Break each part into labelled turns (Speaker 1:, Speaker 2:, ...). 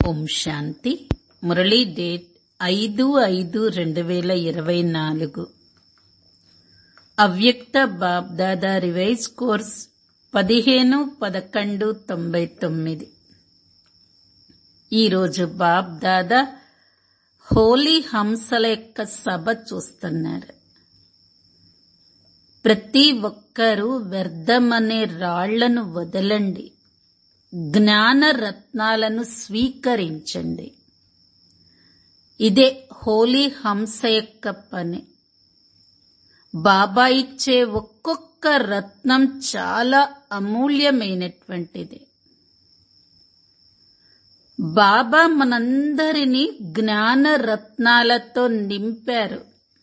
Speaker 1: ఓం శాంతి Murali date ఐదు ఐదు రెండు వేల ఇరవై నాలుగు అవ్యక్త బాబ్దాదా రివైజ్ కోర్స్ పదిహేను పదకొండు తొంభై తొమ్మిది ఈరోజు బాబ్దాదా హోలీ హంసల యొక్క సభ చూస్తున్నారు ప్రతి ఒక్కరూ వ్యర్థమనే రాళ్లను వదలండి జ్ఞాన రత్నాలను స్వీకరించండి ఇదే హోలీ హంస యొక్క పని బాబా ఇచ్చే ఒక్కొక్క రత్నం చాలా అమూల్యమైనటువంటిది బాబా మనందరినీ జ్ఞాన రత్నాలతో నింపారు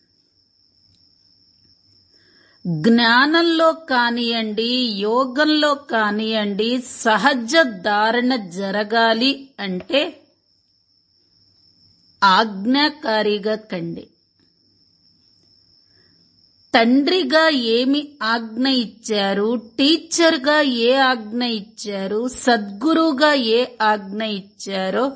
Speaker 1: జ్ఞానంలో కానియండి యోగంలో కానియండి సహజ ధారణ జరగాలి అంటే ఆజ్ఞాకారిగా కండి తండ్రిగా ఏమి ఆజ్ఞ ఇచ్చారు టీచర్గా ఏ ఆజ్ఞ ఇచ్చారు సద్గురుగా ఏ ఆజ్ఞ ఇచ్చారో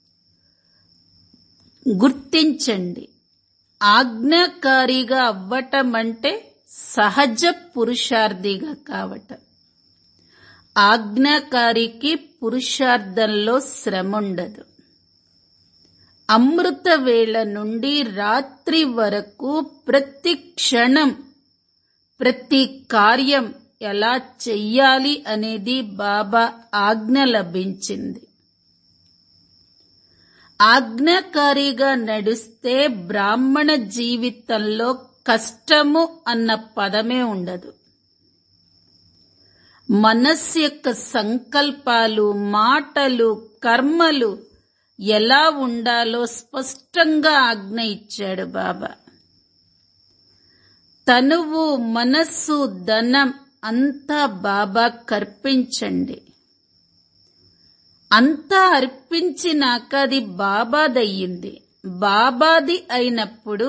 Speaker 1: గుర్తించండి ఆజ్ఞాకారిగా అవ్వటం అంటే సహజ పురుషార్థిగా కావటం ఆజ్ఞాకారికి పురుషార్థంలో శ్రమ ఉండదు అమృత వేళ నుండి రాత్రి వరకు ప్రతి క్షణం ప్రతి కార్యం ఎలా చెయ్యాలి అనేది బాబా ఆజ్ఞ లభించింది ఆజ్ఞాకారిగా నడిస్తే బ్రాహ్మణ జీవితంలో కష్టము అన్న పదమే ఉండదు మనస్సు యొక్క సంకల్పాలు మాటలు కర్మలు ఎలా ఉండాలో స్పష్టంగా ఆజ్ఞ ఇచ్చాడు బాబా తనువు మనస్సు ధనం అంతా బాబా కర్పించండి అంతా అర్పించినాక అది బాబాదయ్యింది బాబాది అయినప్పుడు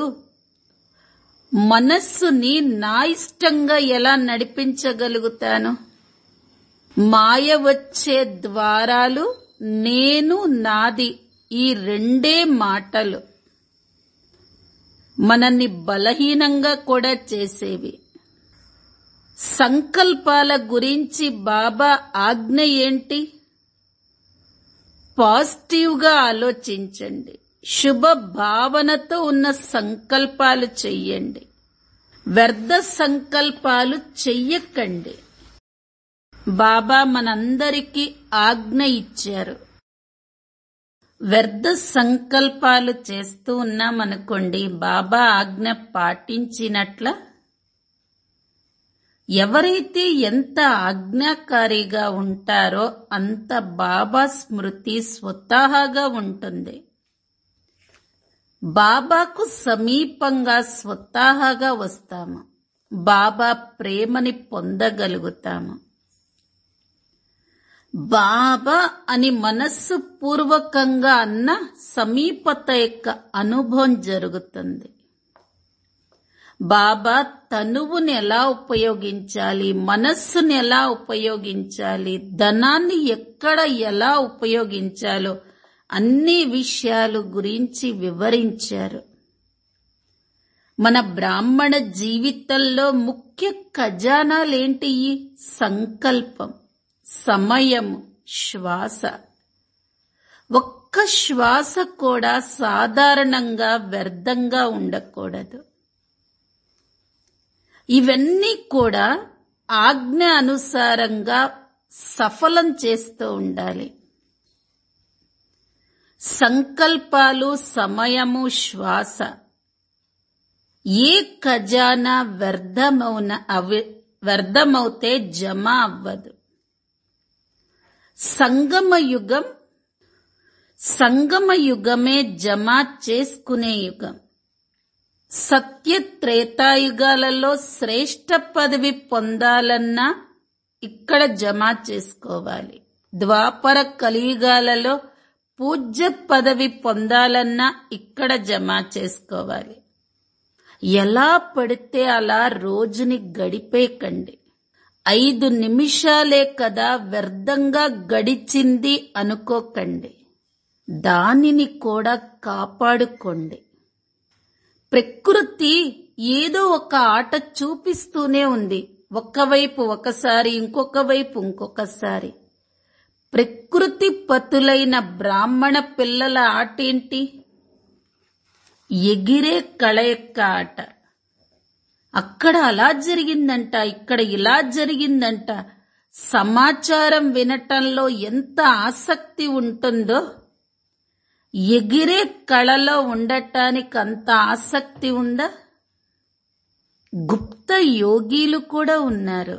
Speaker 1: మనస్సుని నా ఇష్టంగా ఎలా నడిపించగలుగుతాను మాయ వచ్చే ద్వారాలు నేను నాది ఈ రెండే మాటలు మనల్ని బలహీనంగా కూడా చేసేవి సంకల్పాల గురించి బాబా ఆజ్ఞ ఏంటి పాజిటివ్గా ఆలోచించండి శుభ భావనతో ఉన్న సంకల్పాలు చెయ్యండి వ్యర్థ సంకల్పాలు చెయ్యకండి బాబా మనందరికీ ఆజ్ఞ ఇచ్చారు వ్యర్థ సంకల్పాలు చేస్తూ ఉన్నామనుకోండి బాబా ఆజ్ఞ పాటించినట్ల ఎవరైతే ఎంత ఆజ్ఞాకారిగా ఉంటారో అంత బాబా స్మృతి స్వతహాగా ఉంటుంది బాబాకు సమీపంగా స్వతహాగా వస్తాము బాబా ప్రేమని పొందగలుగుతాము బాబా అని మనస్సు పూర్వకంగా అన్న సమీపత యొక్క అనుభవం జరుగుతుంది బాబా తనువుని ఎలా ఉపయోగించాలి మనస్సుని ఎలా ఉపయోగించాలి ధనాన్ని ఎక్కడ ఎలా ఉపయోగించాలో అన్ని విషయాలు గురించి వివరించారు మన బ్రాహ్మణ జీవితంలో ముఖ్య ఖజానాలేంటి సంకల్పం సమయము శ్వాస ఒక్క శ్వాస కూడా సాధారణంగా వ్యర్థంగా ఉండకూడదు ఇవన్నీ కూడా ఆజ్ఞ అనుసారంగా సఫలం చేస్తూ ఉండాలి సంకల్పాలు సమయము శ్వాస ఏ ఖజానా వ్యర్థమౌన అవి వ్యర్థమవుతే జమ అవ్వదు సంగమ యుగం సంగమ యుగమే జమ చేసుకునే యుగం సత్య త్రేతాయుగాలలో శ్రేష్ట పదవి పొందాలన్నా ఇక్కడ జమ చేసుకోవాలి ద్వాపర కలియుగాలలో పూజ్య పదవి పొందాలన్నా ఇక్కడ జమ చేసుకోవాలి ఎలా పడితే అలా రోజుని గడిపేకండి ఐదు నిమిషాలే కదా వ్యర్థంగా గడిచింది అనుకోకండి దానిని కూడా కాపాడుకోండి ప్రకృతి ఏదో ఒక ఆట చూపిస్తూనే ఉంది ఒక్కవైపు ఒకసారి ఇంకొక వైపు ఇంకొకసారి ప్రకృతి పతులైన బ్రాహ్మణ పిల్లల ఆట ఏంటి ఎగిరే కళయక్క ఆట అక్కడ అలా జరిగిందంట ఇక్కడ ఇలా జరిగిందంట సమాచారం వినటంలో ఎంత ఆసక్తి ఉంటుందో ఎగిరే కళలో ఉండటానికి అంత ఆసక్తి ఉందా గుప్త యోగీలు కూడా ఉన్నారు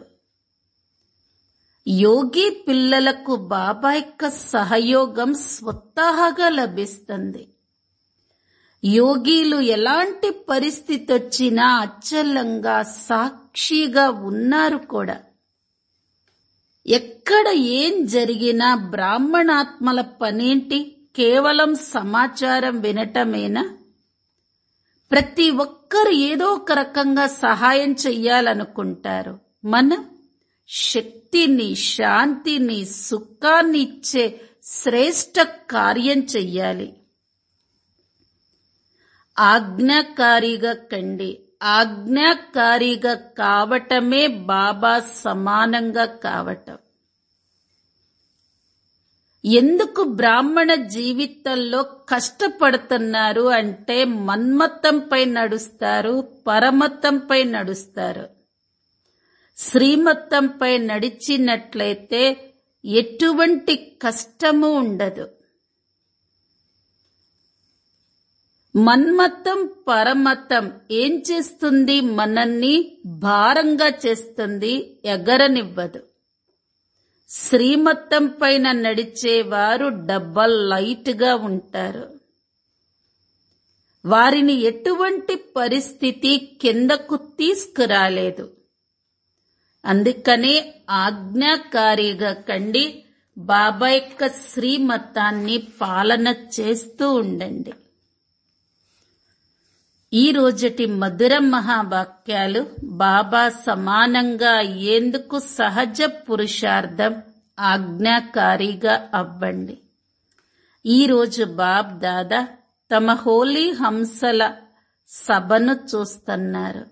Speaker 1: యోగి పిల్లలకు బాబా యొక్క సహయోగం స్వతహాగా లభిస్తుంది యోగీలు ఎలాంటి పరిస్థితి వచ్చినా అచ్చలంగా సాక్షిగా ఉన్నారు కూడా ఎక్కడ ఏం జరిగినా బ్రాహ్మణాత్మల పనేంటి కేవలం సమాచారం వినటమేనా ప్రతి ఒక్కరు ఏదో ఒక రకంగా సహాయం చెయ్యాలనుకుంటారు మనం శక్తిని శాంతిని సుఖాన్ని ఇచ్చే శ్రేష్ట కార్యం చెయ్యాలి ఆజ్ఞాకారిగా కండి ఆజ్ఞాకారిగా కావటమే బాబా సమానంగా కావటం ఎందుకు బ్రాహ్మణ జీవితంలో కష్టపడుతున్నారు అంటే మన్మత్తంపై నడుస్తారు పరమత్తంపై నడుస్తారు శ్రీమత్తంపై నడిచినట్లయితే ఎటువంటి కష్టము ఉండదు మన్మత్తం పరమత్తం ఏం చేస్తుంది మనల్ని భారంగా చేస్తుంది ఎగరనివ్వదు శ్రీమత్తం పైన నడిచేవారు డబ్బల్ లైట్ గా ఉంటారు వారిని ఎటువంటి పరిస్థితి కిందకు తీసుకురాలేదు అందుకనే ఆజ్ఞాకారిగా కండి బాబా యొక్క శ్రీమతాన్ని పాలన చేస్తూ ఉండండి ఈ రోజటి మధుర మహావాక్యాలు బాబా సమానంగా అయ్యేందుకు సహజ పురుషార్థం ఆజ్ఞాకారిగా అవ్వండి ఈ రోజు బాబ్ దాదా తమ హోలీ హంసల సభను చూస్తున్నారు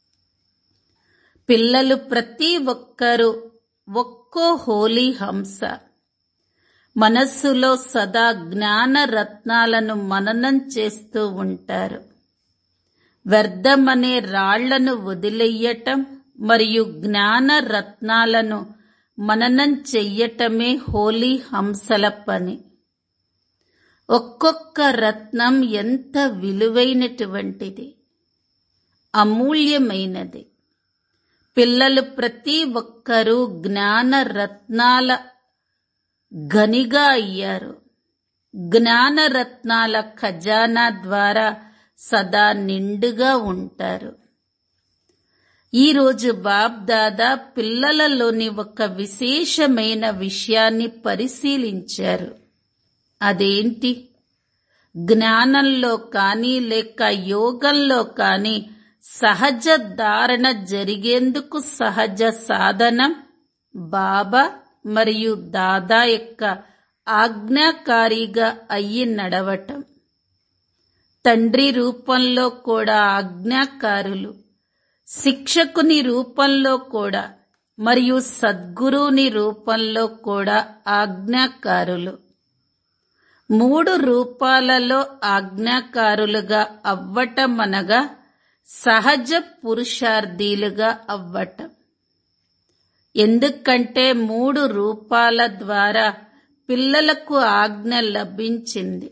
Speaker 1: పిల్లలు ప్రతి ఒక్కరూ ఒక్కో హోలీ హంస మనస్సులో సదా జ్ఞాన రత్నాలను మననం చేస్తూ ఉంటారు వ్యర్థమనే రాళ్లను వదిలేయటం మరియు జ్ఞాన రత్నాలను మననం చెయ్యటమే హోలీ హంసల పని ఒక్కొక్క రత్నం ఎంత విలువైనటువంటిది అమూల్యమైనది పిల్లలు ప్రతి ఒక్కరూ జ్ఞాన రత్నాల గనిగా అయ్యారు జ్ఞాన రత్నాల ఖజానా ద్వారా సదా నిండుగా ఉంటారు ఈరోజు బాబ్ దాదా పిల్లలలోని ఒక విశేషమైన విషయాన్ని పరిశీలించారు అదేంటి జ్ఞానంలో కానీ లేక యోగంలో కానీ సహజ ధారణ జరిగేందుకు సహజ సాధనం బాబా మరియు దాదా యొక్క ఆజ్ఞాకారిగా అయ్యి నడవటం తండ్రి రూపంలో కూడా ఆజ్ఞాకారులు శిక్షకుని రూపంలో కూడా మరియు సద్గురువుని రూపంలో కూడా ఆజ్ఞాకారులు మూడు రూపాలలో ఆజ్ఞాకారులుగా అవ్వటం అనగా సహజ పురుషార్థీలుగా అవ్వటం ఎందుకంటే మూడు రూపాల ద్వారా పిల్లలకు ఆజ్ఞ లభించింది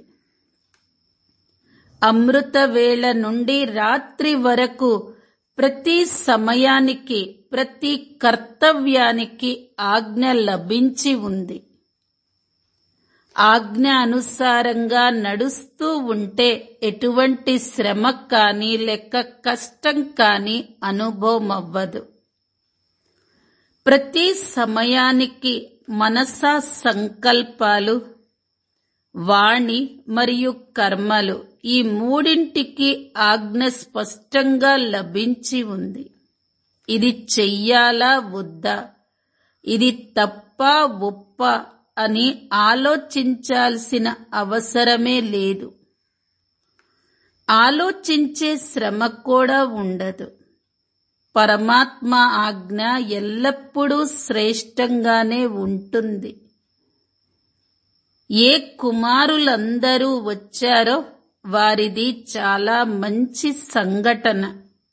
Speaker 1: అమృత వేళ నుండి రాత్రి వరకు ప్రతి సమయానికి ప్రతి కర్తవ్యానికి ఆజ్ఞ లభించి ఉంది ఆజ్ఞ అనుసారంగా నడుస్తూ ఉంటే ఎటువంటి శ్రమ కానీ లెక్క కష్టం కానీ అనుభవం అవ్వదు ప్రతి సమయానికి మనసా సంకల్పాలు వాణి మరియు కర్మలు ఈ మూడింటికి ఆజ్ఞ స్పష్టంగా లభించి ఉంది ఇది చెయ్యాలా వద్దా ఇది తప్ప ఒప్ప అని ఆలోచించాల్సిన అవసరమే లేదు ఆలోచించే శ్రమ కూడా ఉండదు పరమాత్మ ఆజ్ఞ ఎల్లప్పుడూ శ్రేష్టంగానే ఉంటుంది ఏ కుమారులందరూ వచ్చారో వారిది చాలా మంచి సంఘటన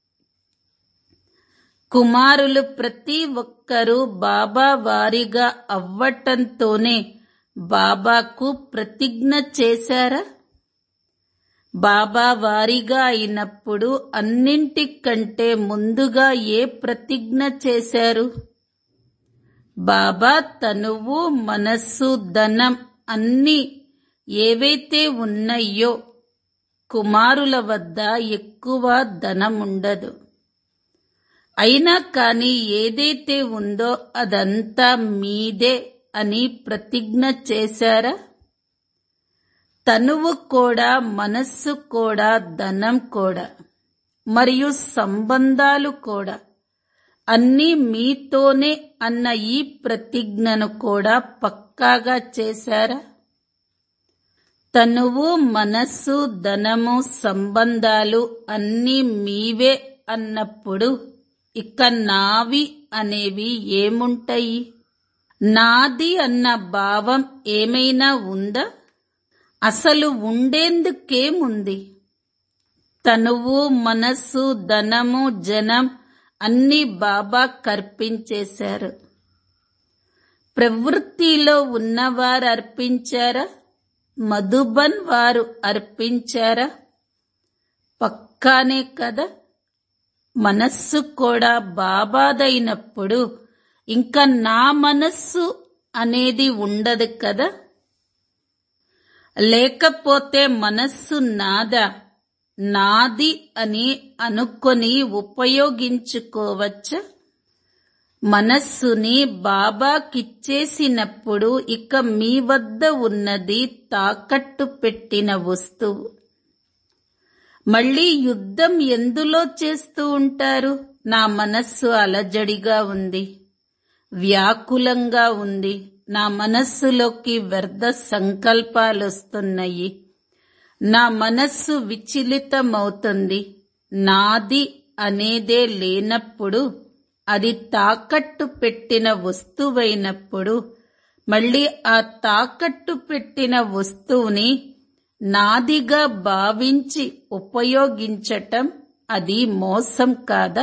Speaker 1: కుమారులు ప్రతి ఒక్కరూ బాబా వారిగా అవ్వటంతోనే బాబాకు ప్రతిజ్ఞ చేశారా బాబా వారిగా అయినప్పుడు అన్నింటికంటే ముందుగా ఏ ప్రతిజ్ఞ చేశారు బాబా తనువు మనస్సు ధనం అన్ని ఏవైతే ఉన్నాయో కుమారుల వద్ద ఎక్కువ ధనం ఉండదు అయినా కానీ ఏదైతే ఉందో అదంతా మీదే అని ప్రతిజ్ఞ చేశారా తనువు కూడా మనస్సు కూడా ధనం కూడా మరియు సంబంధాలు కూడా అన్నీ మీతోనే అన్న ఈ ప్రతిజ్ఞను కూడా పక్కాగా చేశారా తనువు మనస్సు ధనము సంబంధాలు అన్నీ మీవే అన్నప్పుడు ఇక నావి అనేవి ఏముంటాయి నాది అన్న భావం ఏమైనా ఉందా అసలు ఉండేందుకేముంది తనువు మనస్సు ధనము జనం అన్ని బాబా కర్పించేశారు ప్రవృత్తిలో ఉన్నవారు అర్పించారా మధుబన్ వారు అర్పించారా పక్కానే కదా మనస్సు కూడా బాబాదైనప్పుడు ఇంకా నా మనస్సు అనేది ఉండదు కదా లేకపోతే మనస్సు నాదా నాది అని అనుకొని ఉపయోగించుకోవచ్చా మనస్సుని బాబాకిచ్చేసినప్పుడు ఇక మీ వద్ద ఉన్నది తాకట్టు పెట్టిన వస్తువు మళ్ళీ యుద్ధం ఎందులో చేస్తూ ఉంటారు నా మనస్సు అలజడిగా ఉంది వ్యాకులంగా ఉంది నా మనస్సులోకి వ్యర్థ సంకల్పాలు వస్తున్నాయి నా మనస్సు విచలితమవుతుంది నాది అనేదే లేనప్పుడు అది తాకట్టు పెట్టిన వస్తువైనప్పుడు మళ్ళీ ఆ తాకట్టు పెట్టిన వస్తువుని నాదిగా భావించి ఉపయోగించటం అది మోసం కాదా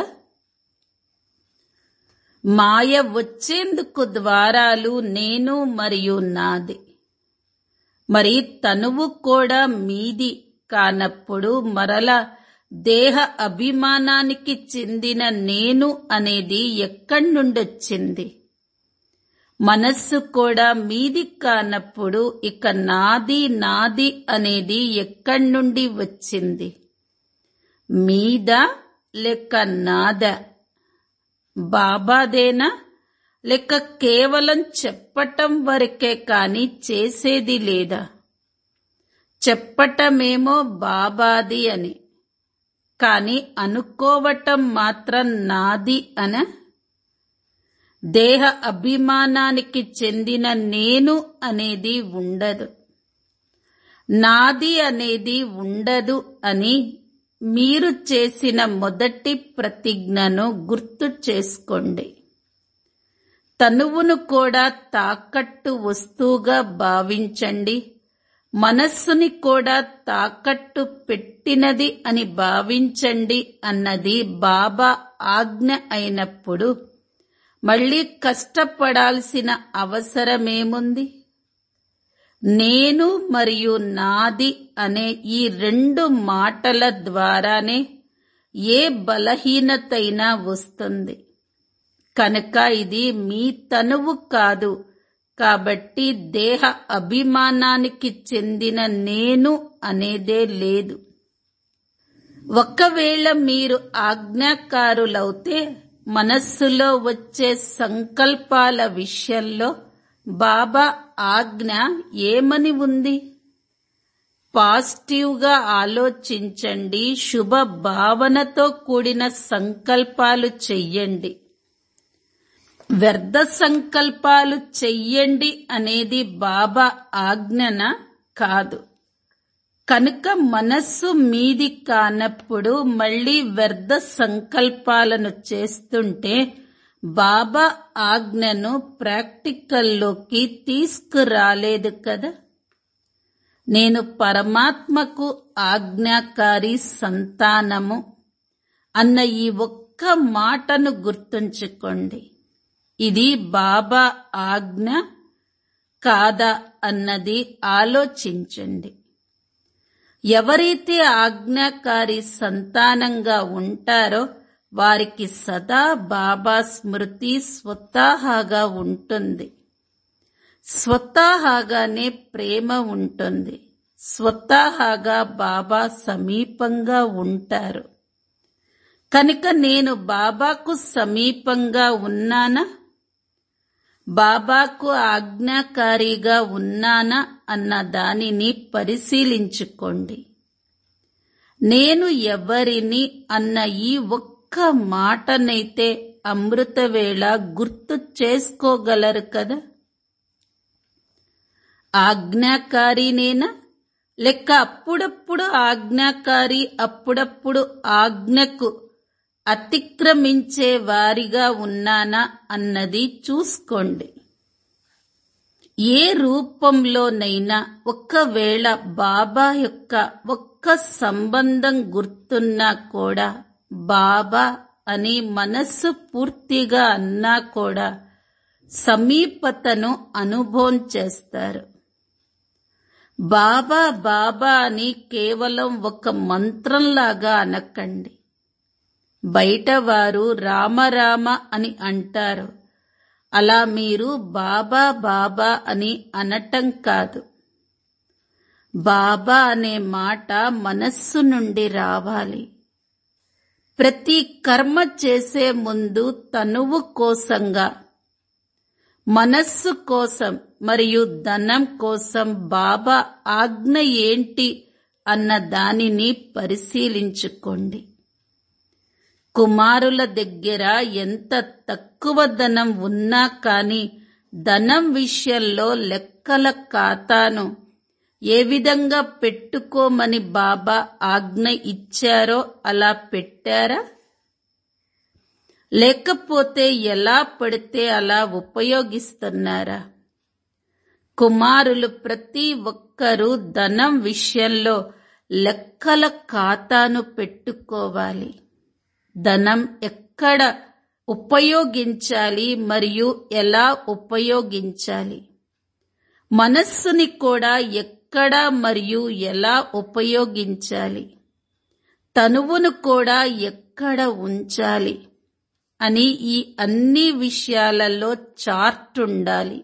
Speaker 1: మాయ వచ్చేందుకు ద్వారాలు నేను మరియు నాది మరి తనువు కూడా మీది కానప్పుడు మరల దేహ అభిమానానికి చెందిన నేను అనేది ఎక్కడి నుండొచ్చింది మనస్సు కూడా మీది కానప్పుడు ఇక నాది నాది అనేది ఎక్కడి నుండి వచ్చింది మీదా లేక నాదా బాబాదేనా లేక కేవలం చెప్పటం వరకే కాని చేసేది లేదా చెప్పటమేమో బాబాది అని కాని అనుకోవటం మాత్రం నాది అన దేహ అభిమానానికి చెందిన నేను అనేది ఉండదు నాది అనేది ఉండదు అని మీరు చేసిన మొదటి ప్రతిజ్ఞను గుర్తు చేసుకోండి తనువును కూడా తాకట్టు వస్తువుగా భావించండి మనస్సుని కూడా తాకట్టు పెట్టినది అని భావించండి అన్నది బాబా ఆజ్ఞ అయినప్పుడు మళ్ళీ కష్టపడాల్సిన అవసరమేముంది నేను మరియు నాది అనే ఈ రెండు మాటల ద్వారానే ఏ బలహీనతైనా వస్తుంది కనుక ఇది మీ తనువు కాదు కాబట్టి దేహ అభిమానానికి చెందిన నేను అనేదే లేదు ఒకవేళ మీరు ఆజ్ఞాకారులవుతే మనస్సులో వచ్చే సంకల్పాల విషయంలో బాబా ఆజ్ఞ ఏమని ఉంది పాజిటివ్ గా ఆలోచించండి శుభ భావనతో కూడిన సంకల్పాలు చెయ్యండి వ్యర్థ సంకల్పాలు చెయ్యండి అనేది బాబా ఆజ్ఞన కాదు కనుక మనస్సు మీది కానప్పుడు మళ్ళీ వ్యర్థ సంకల్పాలను చేస్తుంటే బాబా ఆజ్ఞను ప్రాక్టికల్లోకి తీసుకురాలేదు కదా నేను పరమాత్మకు ఆజ్ఞాకారి సంతానము అన్న ఈ ఒక్క మాటను గుర్తుంచుకోండి ఇది బాబా ఆజ్ఞ కాదా అన్నది ఆలోచించండి ఎవరైతే ఆజ్ఞాకారి సంతానంగా ఉంటారో వారికి సదా బాబా స్మృతి స్వతహాగా ఉంటుంది స్వతహాగానే ప్రేమ ఉంటుంది స్వతహాగా బాబా సమీపంగా ఉంటారు కనుక నేను బాబాకు సమీపంగా ఉన్నానా బాబాకు ఆజ్ఞాకారిగా ఉన్నానా అన్న దానిని పరిశీలించుకోండి నేను ఎవరిని అన్న ఈ ఒక్క మాటనైతే అమృతవేళ గుర్తు చేసుకోగలరు కదా ఆజ్ఞాకారినేనా లెక్క అప్పుడప్పుడు ఆజ్ఞాకారి అప్పుడప్పుడు ఆజ్ఞకు అతిక్రమించే వారిగా ఉన్నానా అన్నది చూసుకోండి ఏ రూపంలోనైనా ఒకవేళ బాబా యొక్క ఒక్క సంబంధం గుర్తున్నా కూడా బాబా అని మనస్సు పూర్తిగా అన్నా కూడా సమీపతను అనుభవం చేస్తారు బాబా బాబా అని కేవలం ఒక మంత్రంలాగా అనకండి బయట వారు రామరామ అని అంటారు అలా మీరు బాబా బాబా అని అనటం కాదు బాబా అనే మాట మనస్సు నుండి రావాలి ప్రతి కర్మ చేసే ముందు తనువు కోసంగా మనస్సు కోసం మరియు ధనం కోసం బాబా ఆజ్ఞ ఏంటి అన్న దానిని పరిశీలించుకోండి కుమారుల దగ్గర ఎంత తక్కువ ధనం ఉన్నా కాని ధనం విషయంలో లెక్కల ఖాతాను ఏ విధంగా పెట్టుకోమని బాబా ఆజ్ఞ ఇచ్చారో అలా పెట్టారా లేకపోతే ఎలా పడితే అలా ఉపయోగిస్తున్నారా కుమారులు ప్రతి ఒక్కరూ ధనం విషయంలో లెక్కల ఖాతాను పెట్టుకోవాలి ధనం ఎక్కడ ఉపయోగించాలి మరియు ఎలా ఉపయోగించాలి మనస్సుని కూడా ఎక్కడ మరియు ఎలా ఉపయోగించాలి తనువును కూడా ఎక్కడ ఉంచాలి అని ఈ అన్ని విషయాలలో చార్ట్ ఉండాలి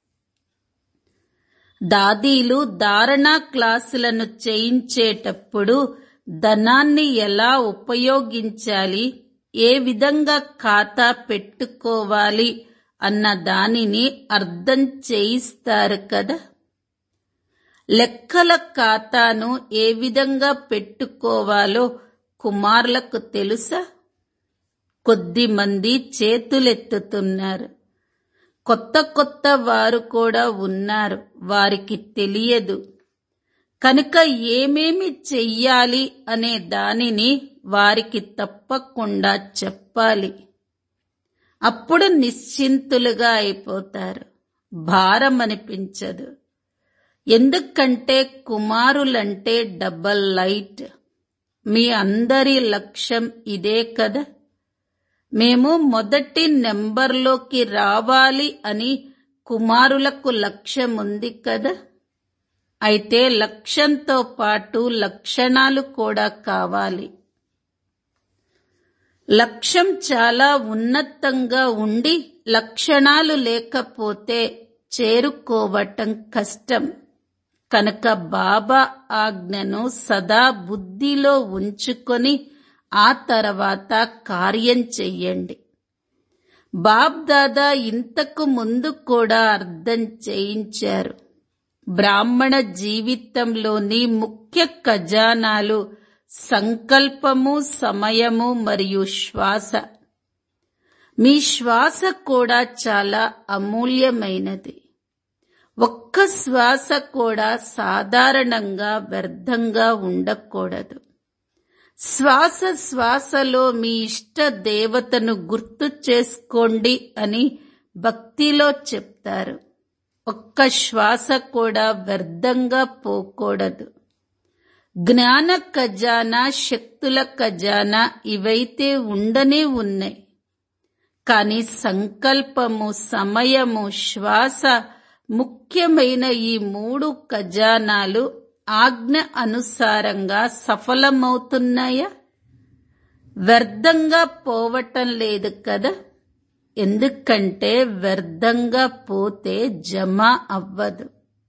Speaker 1: దాదీలు ధారణా క్లాసులను చేయించేటప్పుడు ధనాన్ని ఎలా ఉపయోగించాలి ఏ విధంగా ఖాతా పెట్టుకోవాలి అన్న దానిని అర్థం చేయిస్తారు కదా లెక్కల ఖాతాను ఏ విధంగా పెట్టుకోవాలో కుమారులకు తెలుసా కొద్ది మంది చేతులెత్తుతున్నారు కొత్త కొత్త వారు కూడా ఉన్నారు వారికి తెలియదు కనుక ఏమేమి చెయ్యాలి అనే దానిని వారికి తప్పకుండా చెప్పాలి అప్పుడు నిశ్చింతులుగా అయిపోతారు భారం అనిపించదు ఎందుకంటే కుమారులంటే డబల్ లైట్ మీ అందరి లక్ష్యం ఇదే కదా మేము మొదటి నెంబర్లోకి రావాలి అని కుమారులకు లక్ష్యం ఉంది కదా అయితే లక్ష్యంతో పాటు లక్షణాలు కూడా కావాలి లక్ష్యం చాలా ఉన్నతంగా ఉండి లక్షణాలు లేకపోతే చేరుకోవటం కష్టం కనుక బాబా ఆజ్ఞను సదా బుద్ధిలో ఉంచుకొని ఆ తర్వాత కార్యం చెయ్యండి బాబ్ దాదా ఇంతకు ముందు కూడా అర్థం చేయించారు బ్రాహ్మణ జీవితంలోని ముఖ్య ఖజానాలు సంకల్పము సమయము మరియు శ్వాస మీ శ్వాస కూడా చాలా అమూల్యమైనది ఒక్క శ్వాస కూడా సాధారణంగా వ్యర్థంగా ఉండకూడదు శ్వాస శ్వాసలో మీ ఇష్ట దేవతను గుర్తు చేసుకోండి అని భక్తిలో చెప్తారు ఒక్క శ్వాస కూడా వ్యర్థంగా పోకూడదు జ్ఞాన ఖజానా శక్తుల ఖజానా ఇవైతే ఉండనే ఉన్నాయి కానీ సంకల్పము సమయము శ్వాస ముఖ్యమైన ఈ మూడు ఖజానాలు ఆజ్ఞ అనుసారంగా సఫలమవుతున్నాయా వ్యర్థంగా పోవటం లేదు కదా ఎందుకంటే వ్యర్థంగా పోతే జమ అవ్వదు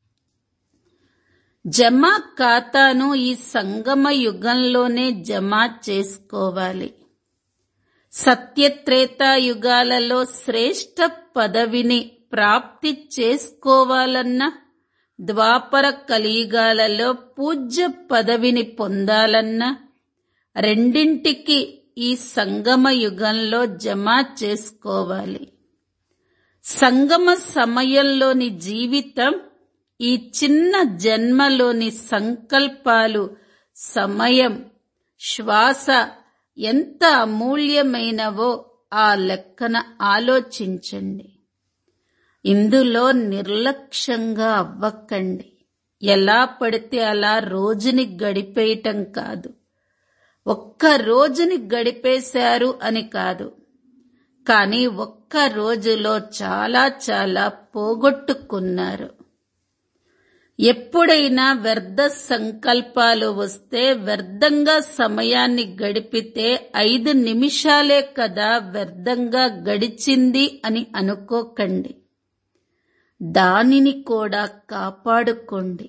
Speaker 1: జమ ఖాతాను ఈ సంగమ యుగంలోనే జమ చేసుకోవాలి సత్యత్రేతా యుగాలలో శ్రేష్ఠ పదవిని ప్రాప్తి చేసుకోవాలన్నా ద్వాపర కలియుగాలలో పూజ్య పదవిని పొందాలన్నా రెండింటికి ఈ సంగమ యుగంలో జమ చేసుకోవాలి సంగమ సమయంలోని జీవితం ఈ చిన్న జన్మలోని సంకల్పాలు సమయం శ్వాస ఎంత అమూల్యమైనవో ఆ లెక్కన ఆలోచించండి ఇందులో నిర్లక్ష్యంగా అవ్వకండి ఎలా పడితే అలా రోజుని గడిపేయటం కాదు ఒక్క రోజుని గడిపేశారు అని కాదు కానీ ఒక్క రోజులో చాలా చాలా పోగొట్టుకున్నారు ఎప్పుడైనా వ్యర్థ సంకల్పాలు వస్తే వ్యర్థంగా సమయాన్ని గడిపితే ఐదు నిమిషాలే కదా వ్యర్థంగా గడిచింది అని అనుకోకండి దానిని కూడా కాపాడుకోండి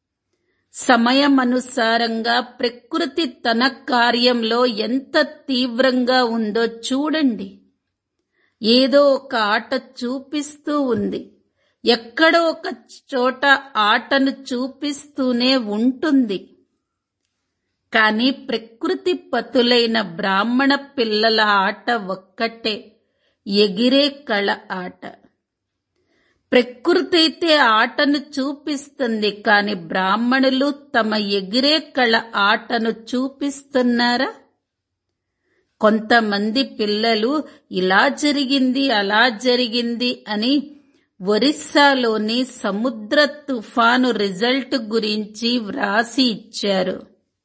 Speaker 1: సమయమనుసారంగా ప్రకృతి తన కార్యంలో ఎంత తీవ్రంగా ఉందో చూడండి ఏదో ఒక ఆట చూపిస్తూ ఉంది ఎక్కడో ఒక చోట ఆటను చూపిస్తూనే ఉంటుంది కానీ ప్రకృతి పతులైన బ్రాహ్మణ పిల్లల ఆట ఒక్కటే ఎగిరే కళ ఆట ప్రకృతి అయితే ఆటను చూపిస్తుంది కాని బ్రాహ్మణులు తమ ఎగిరే కళ ఆటను చూపిస్తున్నారా కొంతమంది పిల్లలు ఇలా జరిగింది అలా జరిగింది అని ఒరిస్సాలోని సముద్ర తుఫాను రిజల్ట్ గురించి వ్రాసి ఇచ్చారు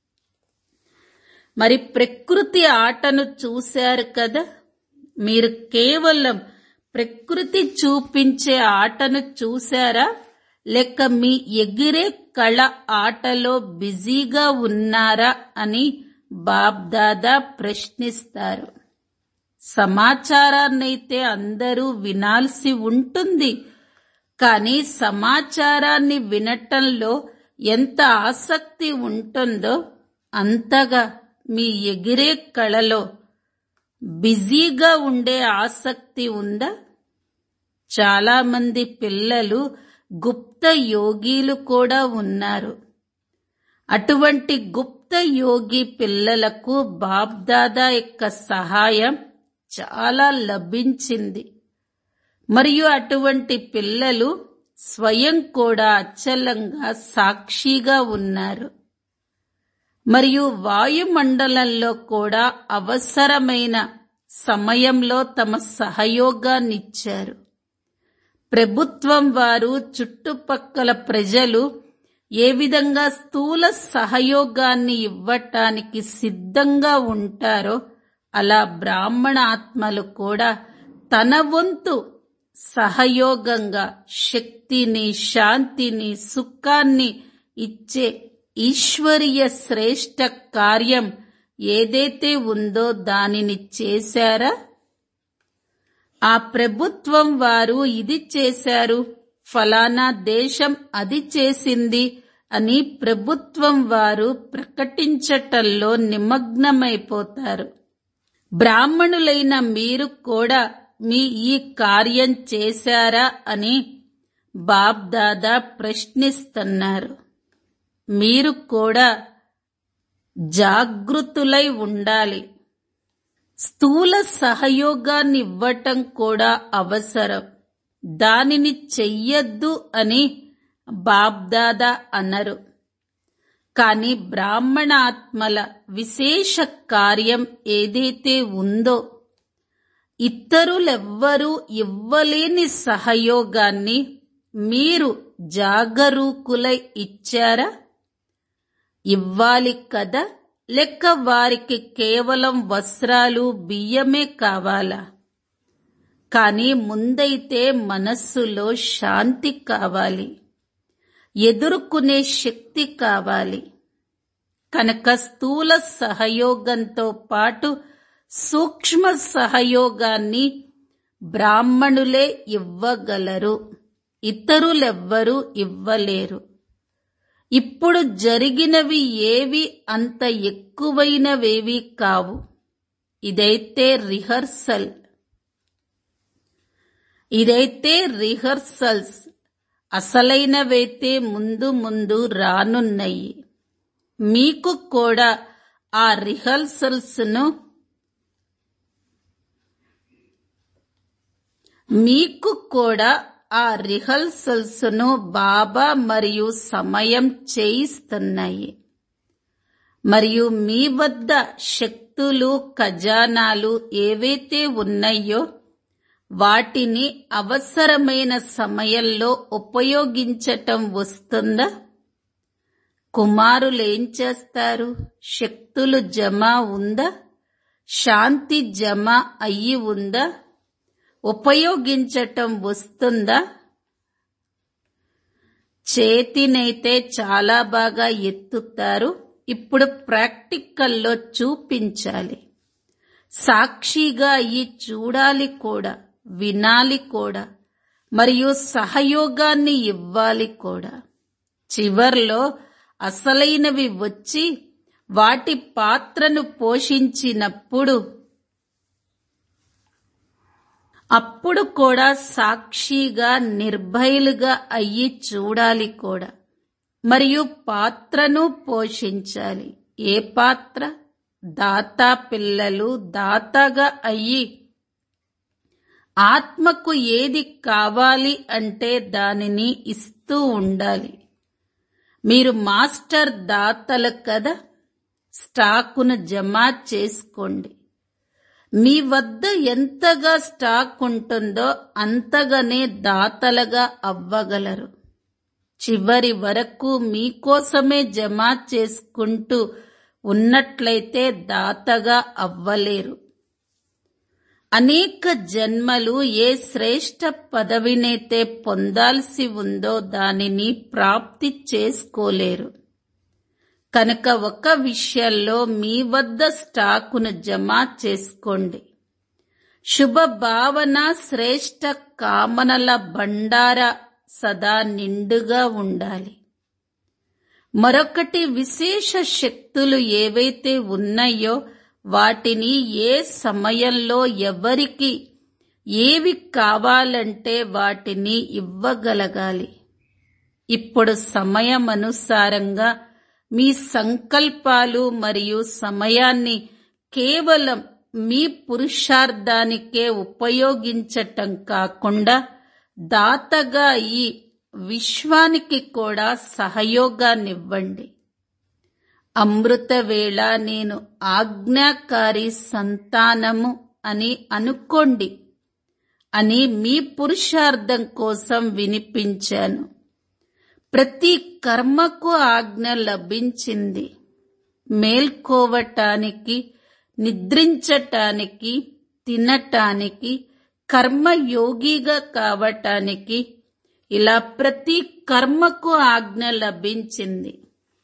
Speaker 1: మరి ప్రకృతి ఆటను చూశారు కదా మీరు కేవలం ప్రకృతి చూపించే ఆటను చూశారా లేక మీ ఎగిరే కళ ఆటలో బిజీగా ఉన్నారా అని బాబ్దాదా ప్రశ్నిస్తారు సమాచారాన్నైతే అందరూ వినాల్సి ఉంటుంది కానీ సమాచారాన్ని వినటంలో ఎంత ఆసక్తి ఉంటుందో అంతగా మీ ఎగిరే కళలో బిజీగా ఉండే ఆసక్తి ఉందా చాలా మంది పిల్లలు గుప్త యోగీలు కూడా ఉన్నారు అటువంటి గుప్త యోగి పిల్లలకు బాబ్దాదా యొక్క సహాయం చాలా లభించింది మరియు అటువంటి పిల్లలు స్వయం కూడా అచలంగా సాక్షిగా ఉన్నారు మరియు వాయుమండలంలో కూడా అవసరమైన సమయంలో తమ సహయోగాన్నిచ్చారు ప్రభుత్వం వారు చుట్టుపక్కల ప్రజలు ఏ విధంగా స్థూల సహయోగాన్ని ఇవ్వటానికి సిద్ధంగా ఉంటారో అలా బ్రాహ్మణ ఆత్మలు కూడా తన వంతు సహయోగంగా శక్తిని శాంతిని సుఖాన్ని ఇచ్చే ఈశ్వరీయ శ్రేష్ట కార్యం ఏదైతే ఉందో దానిని చేశారా ఆ ప్రభుత్వం వారు ఇది చేశారు ఫలానా దేశం అది చేసింది అని ప్రభుత్వం వారు ప్రకటించటంలో నిమగ్నమైపోతారు బ్రాహ్మణులైన మీరు కూడా మీ ఈ కార్యం చేశారా అని బాబ్దాదా ప్రశ్నిస్తున్నారు మీరు కూడా జాగృతులై ఉండాలి స్థూల సహయోగాన్ని ఇవ్వటం కూడా అవసరం దానిని చెయ్యొద్దు అని బాబ్దాదా అన్నారు కాని బ్రాహ్మణ ఆత్మల విశేష కార్యం ఏదైతే ఉందో ఇతరులెవ్వరూ ఇవ్వలేని సహయోగాన్ని మీరు జాగరూకులై ఇచ్చారా ఇవ్వాలి కదా లెక్క వారికి కేవలం వస్త్రాలు బియ్యమే కావాలా కానీ ముందైతే మనస్సులో శాంతి కావాలి ఎదుర్కొనే శక్తి కావాలి కనుక స్థూల సహయోగంతో పాటు సూక్ష్మ సహయోగాన్ని బ్రాహ్మణులే ఇవ్వగలరు ఇతరులెవ్వరూ ఇవ్వలేరు ఇప్పుడు జరిగినవి ఏవి అంత ఎక్కువైనవేవి కావు ఇదైతే రిహర్సల్ ఇదైతే రిహర్సల్స్ అసలైనవైతే ముందు ముందు రానున్నాయి మీకు కూడా ఆ రిహర్సల్స్ ను మీకు కూడా ఆ రిహర్సల్స్ ను బాబా మరియు సమయం చేయిస్తున్నాయి మరియు మీ వద్ద శక్తులు ఖజానాలు ఏవైతే ఉన్నాయో వాటిని అవసరమైన సమయంలో ఉపయోగించటం వస్తుందా కుమారులేం చేస్తారు శక్తులు జమ ఉందా శాంతి జమ అయ్యి ఉందా ఉపయోగించటం వస్తుందా చేతినైతే చాలా బాగా ఎత్తుతారు ఇప్పుడు ప్రాక్టికల్లో చూపించాలి సాక్షిగా అయ్యి చూడాలి కూడా వినాలి కూడా మరియు సహయోగాన్ని ఇవ్వాలి కూడా చివర్లో అసలైనవి వచ్చి వాటి పాత్రను పోషించినప్పుడు అప్పుడు కూడా సాక్షిగా నిర్భయులుగా అయ్యి చూడాలి కూడా మరియు పాత్రను పోషించాలి ఏ పాత్ర దాతా పిల్లలు దాతగా అయ్యి ఆత్మకు ఏది కావాలి అంటే దానిని ఇస్తూ ఉండాలి మీరు మాస్టర్ దాతలు కదా స్టాకును జమ చేసుకోండి మీ వద్ద ఎంతగా స్టాక్ ఉంటుందో అంతగానే దాతలుగా అవ్వగలరు చివరి వరకు మీకోసమే జమ చేసుకుంటూ ఉన్నట్లయితే దాతగా అవ్వలేరు అనేక జన్మలు ఏ శ్రేష్ట పదవినైతే పొందాల్సి ఉందో దానిని ప్రాప్తి చేసుకోలేరు కనుక ఒక విషయంలో మీ వద్ద స్టాకును జమ చేసుకోండి శుభ భావన శ్రేష్ట కామనల బండార సదా నిండుగా ఉండాలి మరొకటి విశేష శక్తులు ఏవైతే ఉన్నాయో వాటిని ఏ సమయంలో ఎవరికి ఏవి కావాలంటే వాటిని ఇవ్వగలగాలి ఇప్పుడు సమయం అనుసారంగా మీ సంకల్పాలు మరియు సమయాన్ని కేవలం మీ పురుషార్థానికే ఉపయోగించటం కాకుండా దాతగా ఈ విశ్వానికి కూడా సహయోగాన్నివ్వండి అమృత వేళ నేను ఆజ్ఞాకారి సంతానము అని అనుకోండి అని మీ పురుషార్థం కోసం వినిపించాను ప్రతి కర్మకు ఆజ్ఞ లభించింది మేల్కోవటానికి నిద్రించటానికి తినటానికి కర్మయోగిగా కావటానికి ఇలా ప్రతి కర్మకు ఆజ్ఞ లభించింది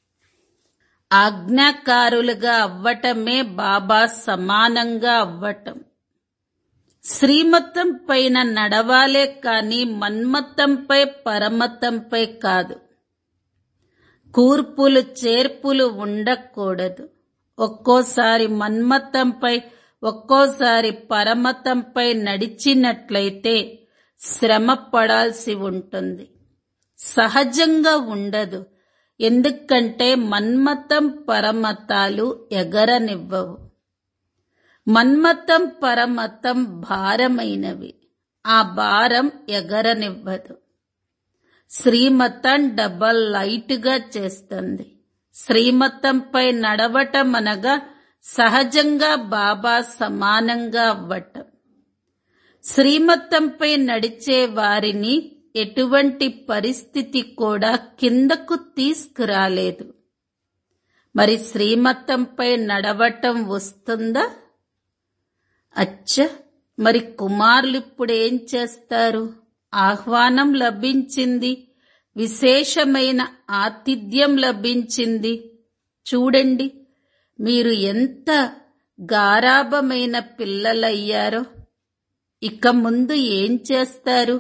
Speaker 1: ఆజ్ఞాకారులుగా అవ్వటమే బాబా సమానంగా అవ్వటం శ్రీమతం పైన నడవాలే కాని మన్మతంపై పరమతంపై కాదు కూర్పులు చేర్పులు ఉండకూడదు ఒక్కోసారి మన్మతంపై ఒక్కోసారి పరమతంపై నడిచినట్లయితే శ్రమ పడాల్సి ఉంటుంది సహజంగా ఉండదు ఎందుకంటే మన్మతం పరమతాలు ఎగరనివ్వవు మన్మతం పరమతం భారమైనవి ఆ భారం ఎగరనివ్వదు శ్రీమతం డబల్ లైట్ గా చేస్తుంది శ్రీమతంపై నడవటం అనగా సహజంగా బాబా సమానంగా అవ్వటం శ్రీమతంపై నడిచే వారిని ఎటువంటి పరిస్థితి కూడా కిందకు తీసుకురాలేదు మరి శ్రీమతంపై నడవటం వస్తుందా అచ్చ మరి కుమారులు ఇప్పుడు ఏం చేస్తారు ఆహ్వానం లభించింది విశేషమైన ఆతిథ్యం లభించింది చూడండి మీరు ఎంత గారాభమైన పిల్లలయ్యారో ఇక ముందు ఏం చేస్తారు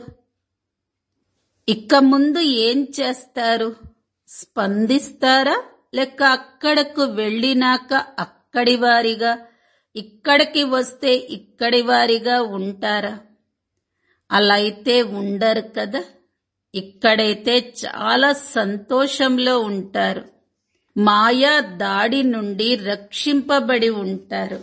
Speaker 1: ఇక ముందు ఏం చేస్తారు స్పందిస్తారా లేక అక్కడకు వెళ్ళినాక అక్కడి వారిగా ఇక్కడికి వస్తే ఇక్కడి వారిగా ఉంటారా అలా అయితే ఉండరు కదా ఇక్కడైతే చాలా సంతోషంలో ఉంటారు మాయా దాడి నుండి రక్షింపబడి ఉంటారు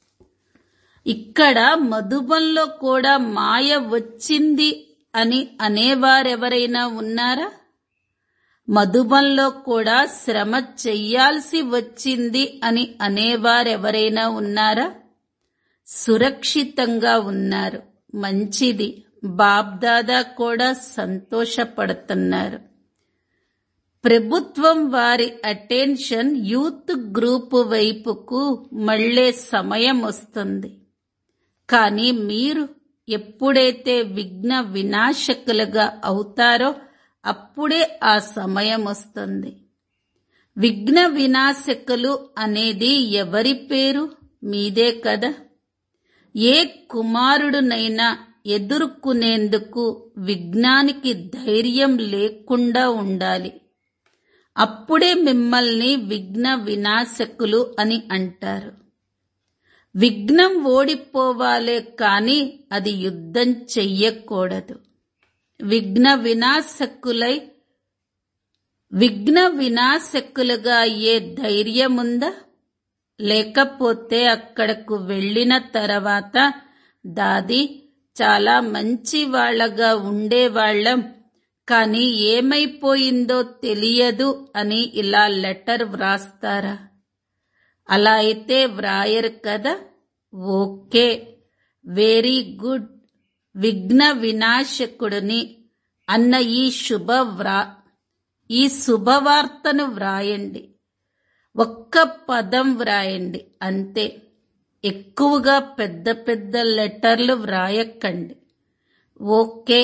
Speaker 1: ఇక్కడ మధుబంలో కూడా మాయ వచ్చింది అని అనేవారెవరైనా ఉన్నారా మధుబంలో కూడా శ్రమ చెయ్యాల్సి వచ్చింది అని అనేవారెవరైనా ఉన్నారా సురక్షితంగా ఉన్నారు మంచిది బాబ్దాదా కూడా సంతోషపడుతున్నారు ప్రభుత్వం వారి అటెన్షన్ యూత్ గ్రూప్ వైపుకు మళ్లే సమయం వస్తుంది కానీ మీరు ఎప్పుడైతే విఘ్న వినాశకులుగా అవుతారో అప్పుడే ఆ సమయం వస్తుంది విఘ్న వినాశకులు అనేది ఎవరి పేరు మీదే కదా ఏ కుమారుడునైనా ఎదుర్కొనేందుకు విఘ్నానికి ధైర్యం లేకుండా ఉండాలి అప్పుడే మిమ్మల్ని విఘ్న వినాశకులు అని అంటారు విఘ్నం ఓడిపోవాలే కాని అది యుద్ధం చెయ్యకూడదు విఘ్న వినాశకులై విఘ్న వినాశకులుగా అయ్యే ధైర్యముందా లేకపోతే అక్కడకు వెళ్ళిన తర్వాత దాది చాలా మంచి వాళ్ళగా ఉండేవాళ్ళం కానీ ఏమైపోయిందో తెలియదు అని ఇలా లెటర్ వ్రాస్తారా అలా అయితే వ్రాయరు కదా ఓకే వెరీ గుడ్ విఘ్న వినాశకుడిని అన్న ఈ శుభ వ్రా ఈ శుభవార్తను వ్రాయండి ఒక్క పదం వ్రాయండి అంతే ఎక్కువగా పెద్ద పెద్ద లెటర్లు వ్రాయకండి ఓకే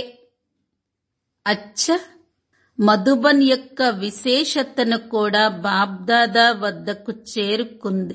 Speaker 1: అచ్చ మధుబన్ యొక్క విశేషతను కూడా బాబ్దాదా వద్దకు చేరుకుంది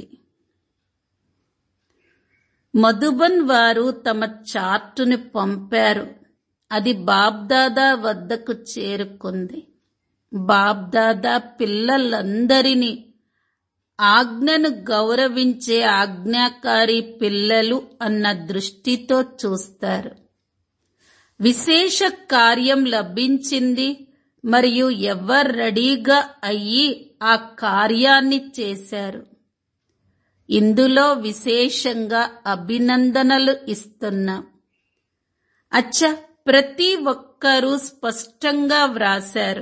Speaker 1: మధుబన్ వారు తమ చార్టుని పంపారు అది బాబ్దాదా వద్దకు చేరుకుంది బాబ్దాదా పిల్లలందరినీ ఆజ్ఞను గౌరవించే ఆజ్ఞాకారి పిల్లలు అన్న దృష్టితో చూస్తారు విశేష కార్యం లభించింది మరియు ఎవరు రెడీగా అయ్యి ఆ కార్యాన్ని చేశారు ఇందులో విశేషంగా అభినందనలు ఇస్తున్నాం అచ్చ ప్రతి ఒక్కరూ స్పష్టంగా వ్రాశారు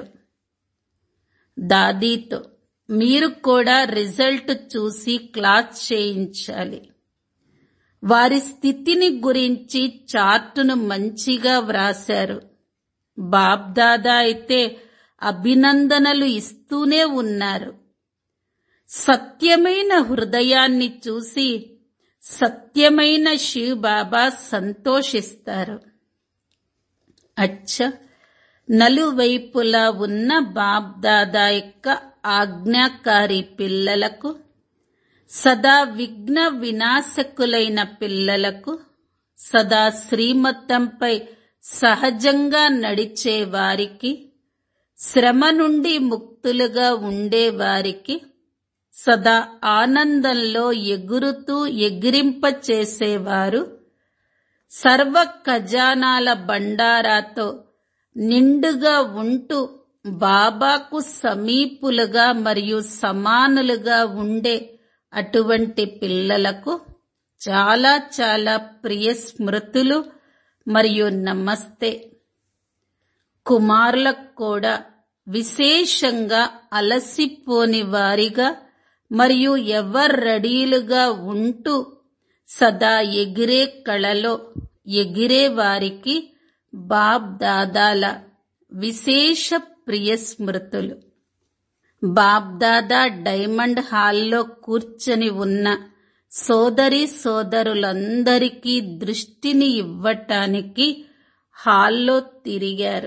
Speaker 1: దాదీతో మీరు కూడా రిజల్ట్ చూసి క్లాస్ చేయించాలి వారి స్థితిని గురించి చార్టును మంచిగా వ్రాశారు బాబ్దాదా అయితే అభినందనలు ఇస్తూనే ఉన్నారు సత్యమైన హృదయాన్ని చూసి సత్యమైన శివ్ బాబా సంతోషిస్తారు అచ్చ నలువైపులా ఉన్న బాబ్దాదా యొక్క ఆజ్ఞాకారి పిల్లలకు సదా విఘ్న వినాశకులైన పిల్లలకు సదా శ్రీమతంపై సహజంగా నడిచే వారికి శ్రమ నుండి ముక్తులుగా ఉండే వారికి సదా ఆనందంలో ఎగురుతూ ఎగిరింపచేసేవారు సర్వ ఖజానాల బండారాతో నిండుగా ఉంటూ బాబాకు సమీపులుగా మరియు సమానులుగా ఉండే అటువంటి పిల్లలకు చాలా చాలా ప్రియ స్మృతులు మరియు నమస్తే కుమారులకు కూడా విశేషంగా అలసిపోని వారిగా మరియు ఎవర్రడీలుగా ఉంటూ సదా ఎగిరే కళలో ఎగిరే వారికి బాబ్ దాదాల విశేష ప్రియ స్మృతులు బాబ్దాదా డైమండ్ హాల్లో కూర్చొని ఉన్న సోదరి సోదరులందరికీ దృష్టిని ఇవ్వటానికి హాల్లో తిరిగారు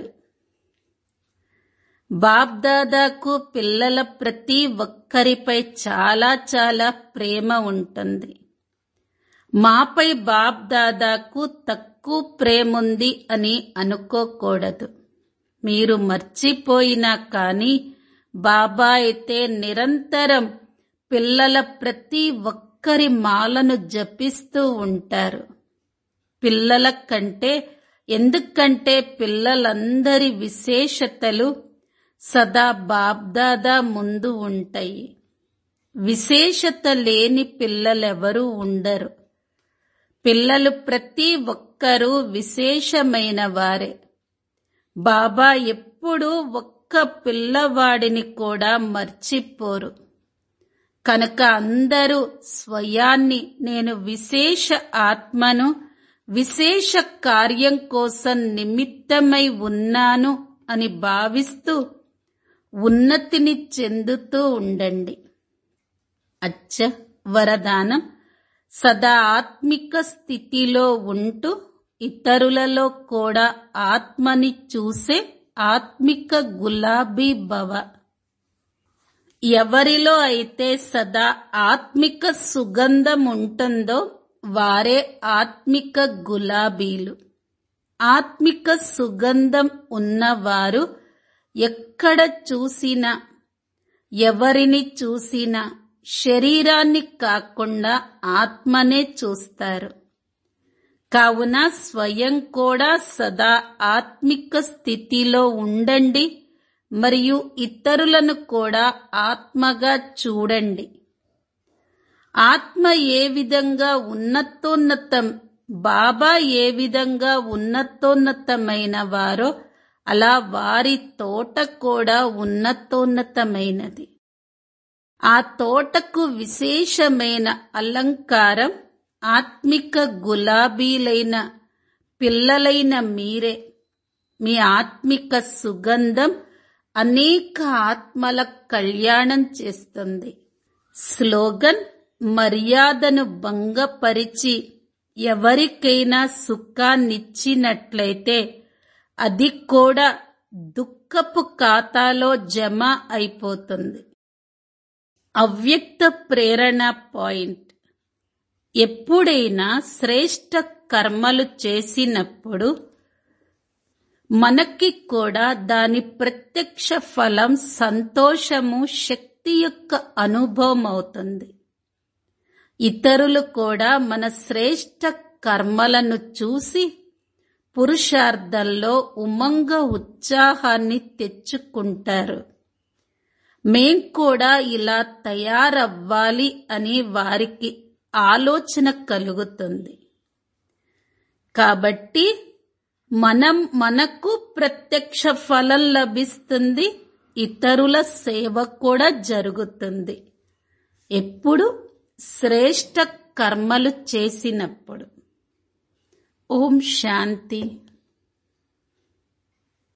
Speaker 1: బాబ్దాదాకు పిల్లల ప్రతి ఒక్కరిపై చాలా చాలా ప్రేమ ఉంటుంది మాపై బాబ్దాదాకు తక్కువ ప్రేముంది అని అనుకోకూడదు మీరు మర్చిపోయినా కానీ బాబా అయితే నిరంతరం పిల్లల ప్రతి ఒక్కరి మాలను జపిస్తూ ఉంటారు పిల్లల కంటే ఎందుకంటే పిల్లలందరి విశేషతలు సదా బాబ్దాదా ముందు ఉంటాయి విశేషత లేని పిల్లలెవరూ ఉండరు పిల్లలు ప్రతి ఒక్కరూ విశేషమైన వారే బాబా ఎప్పుడూ ఒక్క పిల్లవాడిని కూడా మర్చిపోరు కనుక అందరూ స్వయాన్ని నేను విశేష ఆత్మను విశేష కార్యం కోసం నిమిత్తమై ఉన్నాను అని భావిస్తూ ఉన్నతిని చెందుతూ ఉండండి అచ్చ వరదానం సదా ఆత్మిక స్థితిలో ఉంటూ ఇతరులలో కూడా ఆత్మని చూసే ఆత్మిక గులాబీ భవ ఎవరిలో అయితే సదా ఆత్మిక సుగంధం ఉంటుందో వారే ఆత్మిక గులాబీలు ఆత్మిక సుగంధం ఉన్నవారు ఎక్కడ చూసినా ఎవరిని చూసినా శరీరాన్ని కాకుండా ఆత్మనే చూస్తారు కావున స్వయం కూడా సదా ఆత్మిక స్థితిలో ఉండండి మరియు ఇతరులను కూడా ఆత్మగా చూడండి ఆత్మ ఏ విధంగా ఉన్నతోన్నతం బాబా ఏ విధంగా ఉన్నతోన్నతమైన వారో అలా వారి తోట కూడా ఉన్నతోన్నతమైనది ఆ తోటకు విశేషమైన అలంకారం ఆత్మిక గులాబీలైన పిల్లలైన మీరే మీ ఆత్మిక సుగంధం అనేక ఆత్మల కళ్యాణం చేస్తుంది స్లోగన్ మర్యాదను భంగపరిచి ఎవరికైనా సుఖాన్నిచ్చినట్లయితే అది కూడా దుఃఖపు ఖాతాలో జమ అయిపోతుంది అవ్యక్త ప్రేరణ పాయింట్ ఎప్పుడైనా శ్రేష్ట కర్మలు చేసినప్పుడు మనకి కూడా దాని ప్రత్యక్ష ఫలం సంతోషము శక్తి యొక్క అనుభవం అవుతుంది ఇతరులు కూడా మన శ్రేష్ట కర్మలను చూసి పురుషార్థంలో ఉమంగ ఉత్సాహాన్ని తెచ్చుకుంటారు మేం కూడా ఇలా తయారవ్వాలి అని వారికి ఆలోచన కలుగుతుంది కాబట్టి మనం మనకు ప్రత్యక్ష ఫలం లభిస్తుంది ఇతరుల సేవ కూడా జరుగుతుంది ఎప్పుడు శ్రేష్ట కర్మలు చేసినప్పుడు ఓం శాంతి